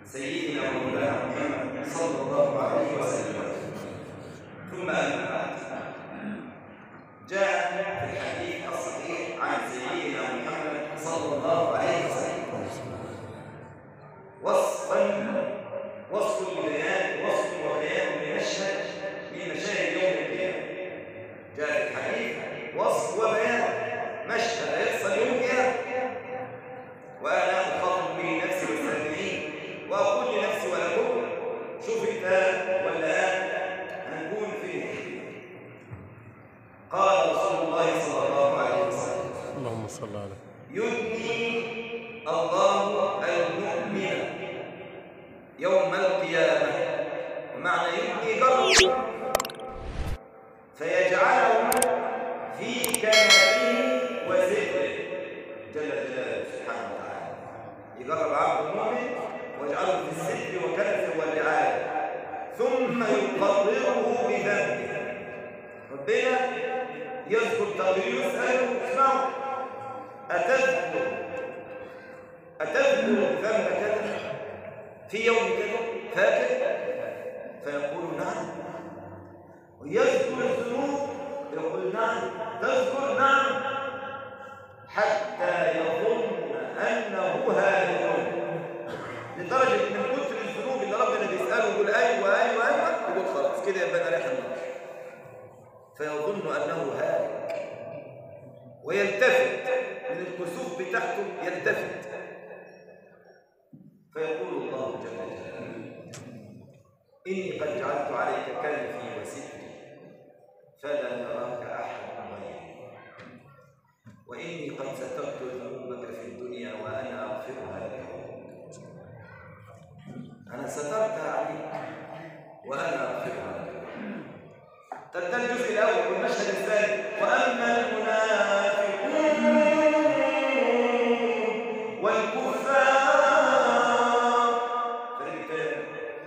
سيدنا مولانا محمد صلى الله عليه وسلم ثم أما بعد جاء في الحديث الصحيح عن سيدنا محمد صلى الله عليه وسلم وصفا وصف البيان وصف وبيان لمشهد من مشاهد يوم القيامه جاء في الحديث وصف وبيان مشهد هيحصل يوم القيامه وانا اخاطب به نفسي والسامعين واقول لنفسي ولكم شوف انت ولا انا هنكون فين قال رسول الله صلى الله عليه وسلم اللهم صل على يدني الله المؤمن يوم القيامة ومعنى يدني قرب فيجعله في كنفه وستره جل جلاله سبحانه وتعالى يقرب عبد المؤمن ويجعله في الستر وكنفه والرعاية ثم يقرره بذنبه ربنا يذكر تقرير يسأله اسمعوا أتذكر أتذكر ذنب كذا في يوم كذا فاكر فيقول نعم ويذكر الذنوب يقول نعم تذكر نعم حتى يظن أنه هالك لدرجة من كتر الذنوب اللي ربنا بيسأله يقول أيوة أيوة أيوة يقول خلاص كده يبقى أنا رايح النار فيظن أنه هالك ويلتفت من الكسوف بتاعته يلتفت فيقول الله جل جلاله إني قد جعلت عليك كنفي وستري فلا يراك أحد غيري وإني قد سترت ذنوبك في الدنيا وأنا أغفرها لك أنا سترتها عليك وأنا أغفرها لك طب ده الجزء الأول والمشهد الثاني وأما المنافقون والكفار فريق تاني.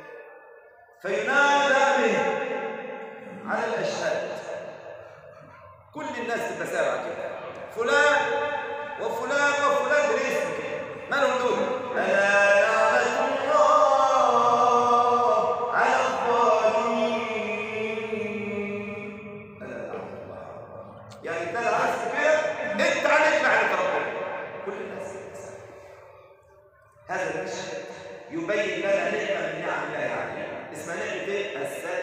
فينادى بهم على الأشهاد كل الناس تتسارع كده فلان وفلان وفلان بالاسم كده ما لهم دول ألا لعنة الله على الظالمين ألا لعنة الله يعني انت لو عايز كده انت عليك لعنة ربنا كل الناس تتسارع هذا المشهد يبين لنا نعمة من نعم الله علينا اسمها نعمة ايه؟ الستر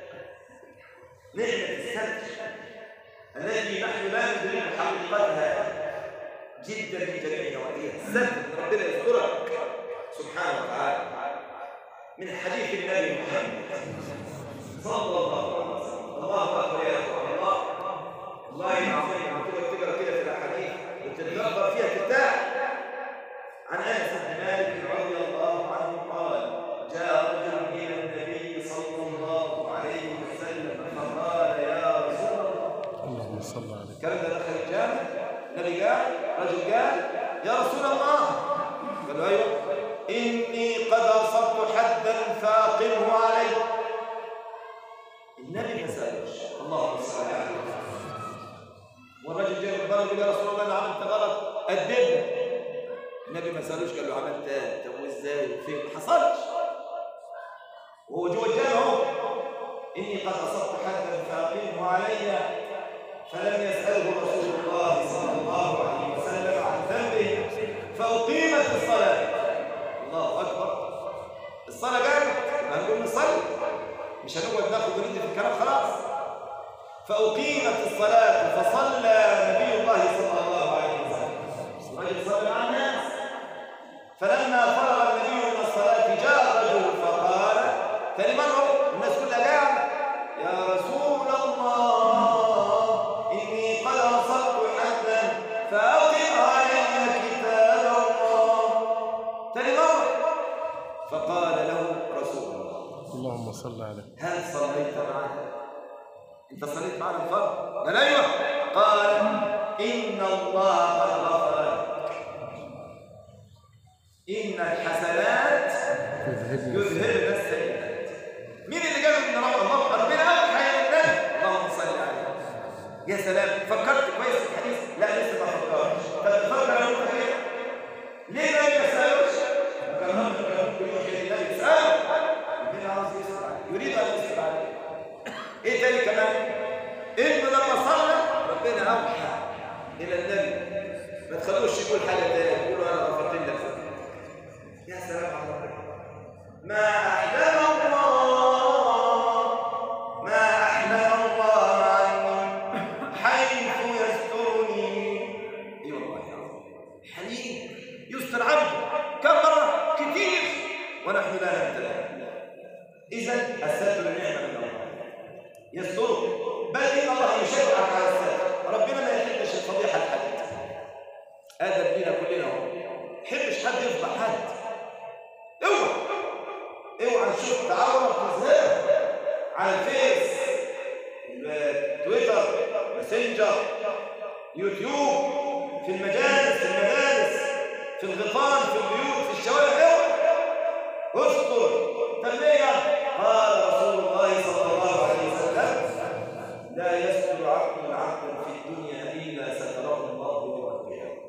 نعمة الستر التي نحن لا ندرك حقيقتها جدا من جميع نواحيها الستر ربنا يسترك سبحانه وتعالى من حديث النبي محمد صلى الله عليه وسلم الله اكبر يا اخوان الله الله العظيم عم تقرا تقرا كده في الاحاديث وتتدبر فيها كتاب عن انس بن مالك رضي الله عنه قال جاء رجل الى النبي صلى الله عليه وسلم فقال يا رسول الله اللهم صل على الكلام ده دخل الجامع النبي قال رجل قال يا رسول الله قال له ايوه اني قد اصبت حدا فاقمه علي النبي ما سالش اللهم صل على والراجل جاي من بره يقول يا رسول الله انا عملت غلط ادبني النبي ما سالوش قال له عملت ايه طب وازاي وفين ما حصلش وهو جوه الجامع اهو اني قد اصبت حدا فاقمه علي فلم يسأله رسول الله صلى الله عليه وسلم عن ذنبه فأقيمت الصلاة الله أكبر الصلاة قامت يبقى هنقول نصلي مش هنقعد ناخد وندي في الكلام خلاص فأقيمت الصلاة فصلى نبي الله صلى الله عليه وسلم الرجل صلى مع الناس فلما فرغ النبي من الصلاة جاء رجل فقال ثاني مرة الناس كلها قاعدة يا رسول الله إني قد أصبت حدا فأقم علي كتاب الله ثاني مرة فقال له رسول الله اللهم صل على هل صليت معنا؟ أنت صليت معنا الفرض؟ قال أيوه قال إن الله قد غفر لك إن الحسنات يذهبنا يذهبن السيئات مين اللي قال ان رب الله ربنا اوحى الى النبي اللهم صل عليه يا سلام فكرت كويس في الحديث لا لسه ما فكرتش طب تفكر لو انت كده ليه ما يسالوش كان ربنا يقول يا سلام على ربنا ما أحلم الله ما أحلم الله عني حيث يسترني اي والله يا رب حليم يستر عبده كم مرة كثير ونحن لا نمتلك إذا الستر نعمة من الله يستره بل إن الله يشجعك على الستر ربنا ما يحبش الفضيحة لحد هذا دينا كلنا هو يحبش حد يفضح حد اوعى اوعى نشوف تعاون تظهر على الفيس تويتر ماسنجر يوتيوب في المجالس في المدارس في الغيطان في البيوت في الشوارع اوعى استر تنمية قال رسول الله صلى الله عليه وسلم لا يستر عبد عبدا في الدنيا الا ستره الله يوم القيامه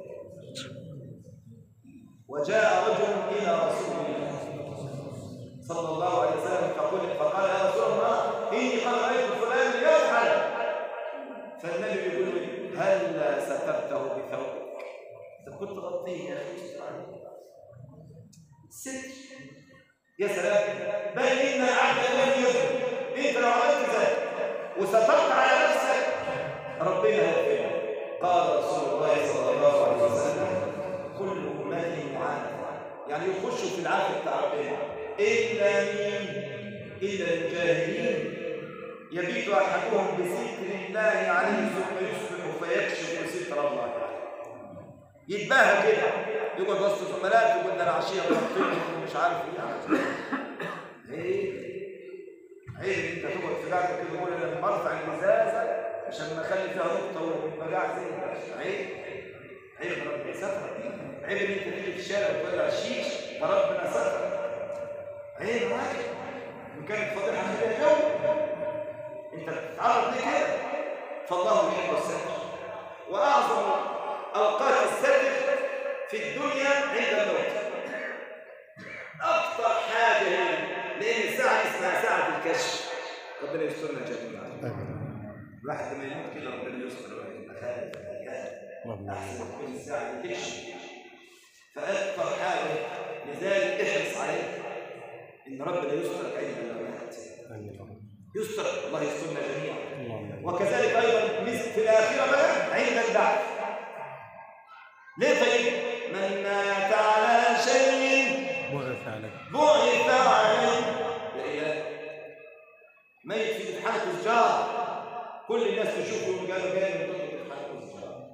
وجاء رجل الى رسول الله صلى الله عليه وسلم فقال فقال يا رسول الله اني قد رايت فلان يفعل فالنبي يقول له هل سترته بثوبك اذا كنت غطيه يا اخي ست يا سلام بل ان العبد الذي يظلم انت لو عملت ذلك وسترت على نفسك ربنا هيغفرك قال رسول الله صلى الله عليه وسلم كل امتي معافى يعني يخشوا في العافيه بتاع ربنا الا مين الا المجاهدين يبيت احدهم بستر الله عليه ثم يصبح فيكشف ستر الله عليه يتباهى كده يقعد وسط زملاته يقول ده انا عشيه مش عارف ايه ايه عيب انت تقعد في قاعده كده تقول انا لما ارفع الازازه عشان ما اخلي فيها نقطه وبقع زي ده عيب عيب ربنا ستر عيب ان انت تيجي في الشارع وتولع الشيش فربنا ستر عيب عيب ان كانت فضيحه كده جو انت بتتعرض لكده فالله يحب الستر واعظم اوقات الستر في الدنيا عند الموت اكثر حاجه هي لان الساعه اسمها ساعه الكشف ربنا يسترنا جميعا الواحد لما يموت كده ربنا يستر ويبقى خالد اللهم احسن تكون الساعه تكشف فاكثر حاجه لذلك احرص عليها ان ربنا يسترك عند الممات امين يستر الله يسترنا جميعا اللهم وكذلك ايضا مثل في الاخره بقى عند البعث ليه طيب من مات على شيء وغف عليك بعث عليه يا إله ميت في امتحان التجار كل الناس تشوفه يقول قالوا جاي من ضمن امتحان التجار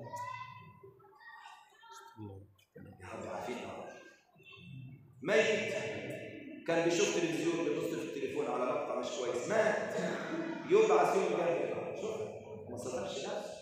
يا رب عافينا ميت كان بيشوف تلفزيون بيبص في التليفون على مقطع مش كويس مات يبعث يوم القيامه شوف ما صدقش نفسه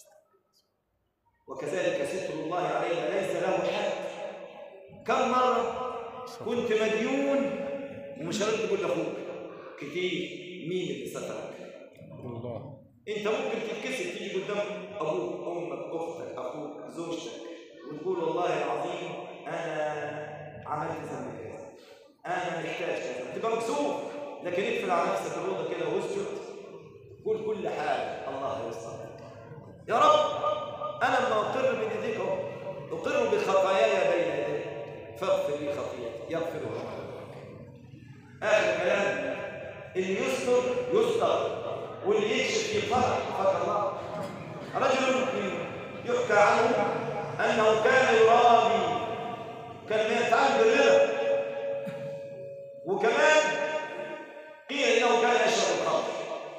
وكذلك ستر الله علينا ليس له حد كم مره كنت مديون ومش راضي تقول لاخوك كتير مين اللي سترك الله انت ممكن تتكسر تيجي قدام ابوك امك اختك اخوك زوجتك وتقول والله العظيم انا عملت ذنب كذا انا محتاج كذا تبقى مكسوف لكن اقفل على نفسك الاوضه كده واسجد قول كل حاجه الله يسترك يا رب انا لما اقر بين ايديك اهو اقر بخطاياي بين يديك فاغفر لي خطيئتي يغفر الله اخر كلام اللي يستر يستر واللي يكشف يفرح فك الله رجل يحكى عنه انه كان يرابي كان يتعامل بالرضا وكمان قيل انه كان يشرب الخمر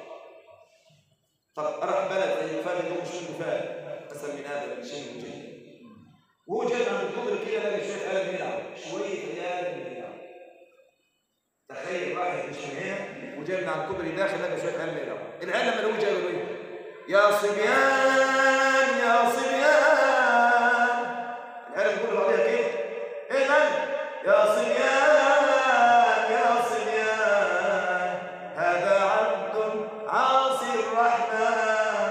طب راح بلد زي الفال اللي هو مش من الفال مثلا من هذا من شيء من جهه وهو جاي عند القدر كده لقى شويه قلم يلعب شويه عيال يلعب تخيل واحد مش من هنا وجاي من على الكوبري داخل لقى شويه عيال يلعب العيال لما لقوه جاي يقولوا ايه يا صبيان يا صبيان العيال بيقولوا عليها كده ايه من يا صبيان يا صبيان هذا عبد عاصي الرحمن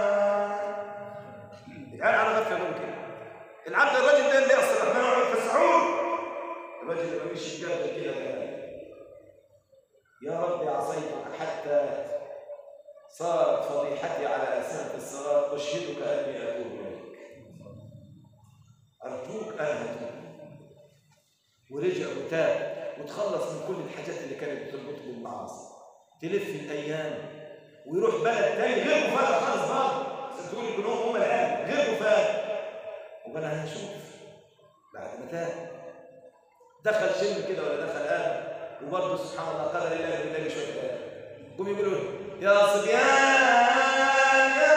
العيال على غفله دول كده العبد الرجل ده اللي يعصي الرحمن ويقعد في السحور الرجل اللي مشي الجبل كده قال يا رب عصيتك حتى صارت فضيحتي على أسنة الصراط أشهدك أني أتوب إليك أرجوك أن أتوب ورجع وتاب وتخلص من كل الحاجات اللي كانت بتربطه بالمعاصي تلف الايام ويروح بلد تاني غير مفاجأة خالص برضه تقول كلهم هم الان غير مفاجأة وبنا هنشوف بعد ما تاب دخل شم كده ولا دخل آدم وبرضه سبحان الله قدر الله يلاقي شوية آدم قوم يقولوا يا صبيان يا